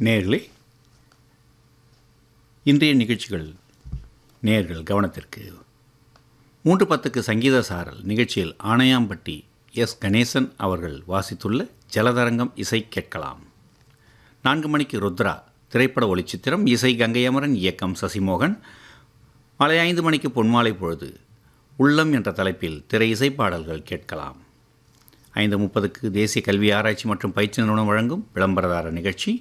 நேர்களே இன்றைய நிகழ்ச்சிகள் நேர்கள் கவனத்திற்கு மூன்று பத்துக்கு சங்கீத சாரல் நிகழ்ச்சியில் ஆணையாம்பட்டி எஸ் கணேசன் அவர்கள் வாசித்துள்ள ஜலதரங்கம் இசை கேட்கலாம் நான்கு மணிக்கு ருத்ரா திரைப்பட ஒளிச்சித்திரம் இசை கங்கை அமரன் இயக்கம் சசிமோகன் மாலை ஐந்து மணிக்கு பொன்மாலை பொழுது உள்ளம் என்ற தலைப்பில் திரை இசை பாடல்கள் கேட்கலாம் ஐந்து முப்பதுக்கு தேசிய கல்வி ஆராய்ச்சி மற்றும் பயிற்சி நிறுவனம் வழங்கும் விளம்பரதார நிகழ்ச்சி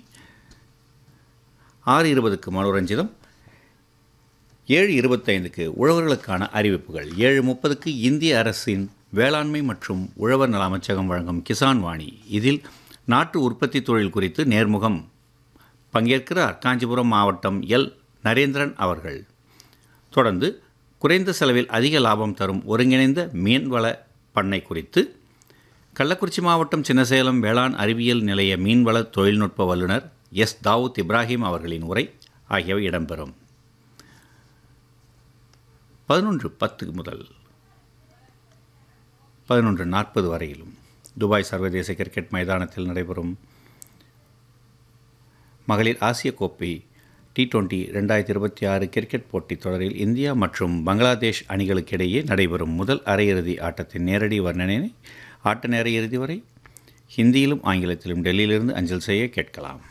ஆறு இருபதுக்கு மனோரஞ்சிதம் ஏழு இருபத்தைந்துக்கு உழவர்களுக்கான அறிவிப்புகள் ஏழு முப்பதுக்கு இந்திய அரசின் வேளாண்மை மற்றும் உழவர் நல அமைச்சகம் வழங்கும் கிசான் வாணி இதில் நாட்டு உற்பத்தி தொழில் குறித்து நேர்முகம் பங்கேற்கிறார் காஞ்சிபுரம் மாவட்டம் எல் நரேந்திரன் அவர்கள் தொடர்ந்து குறைந்த செலவில் அதிக லாபம் தரும் ஒருங்கிணைந்த மீன்வள பண்ணை குறித்து கள்ளக்குறிச்சி மாவட்டம் சின்னசேலம் வேளாண் அறிவியல் நிலைய மீன்வள தொழில்நுட்ப வல்லுநர் எஸ் தாவூத் இப்ராஹிம் அவர்களின் உரை ஆகியவை இடம்பெறும் பதினொன்று பத்து முதல் பதினொன்று நாற்பது வரையிலும் துபாய் சர்வதேச கிரிக்கெட் மைதானத்தில் நடைபெறும் மகளிர் ஆசிய கோப்பை டி டுவெண்ட்டி ரெண்டாயிரத்தி இருபத்தி ஆறு கிரிக்கெட் போட்டித் தொடரில் இந்தியா மற்றும் பங்களாதேஷ் அணிகளுக்கிடையே நடைபெறும் முதல் அரையிறுதி ஆட்டத்தின் நேரடி வர்ணனை ஆட்ட நேர இறுதி வரை ஹிந்தியிலும் ஆங்கிலத்திலும் டெல்லியிலிருந்து அஞ்சல் செய்ய கேட்கலாம்